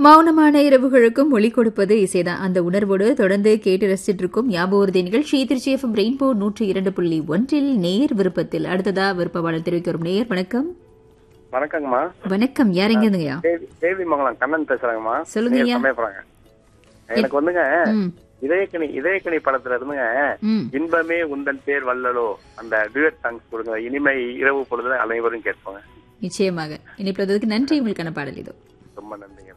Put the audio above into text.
மௌனமான இரவுகளுக்கும் ஒளி கொடுப்பது இசைதான் அந்த உணர்வோடு தொடர்ந்து கேட்டு ரசிச்சிட்டு இருக்கும் ஞாபகம் நிகழ்ச்சி திருச்சி எஃப்எம் ரெயின்போ நூற்றி இரண்டு புள்ளி ஒன்றில் நேர் விருப்பத்தில் அடுத்ததா விருப்பவாளர் தெரிவிக்க வரும் நேர் வணக்கம் வணக்கங்கம்மா வணக்கம் யார் எங்க இருந்துங்கய்யா தேவி தேவி மங்கலம் கண்ணன் பேசுறேங்கம்மா சொல்லுங்க ஐயா. நேர் சமயபுரங்க எனக்கு வந்துங்க ம் இதயக்கணி இதயக்கணி படத்துல இருந்துங்க ம் இன்பமே உந்தன் பேர் வல்லலோ அந்த டியூட் சாங்ஸ் கொடுங்க இனிமை இரவு பொழுதுல அனைவரும் கேட்போங்க நிச்சயமாக இனிப்பதற்கு நன்றி உங்களுக்கான பாடல் இதோ ரொம்ப நன்றிங்க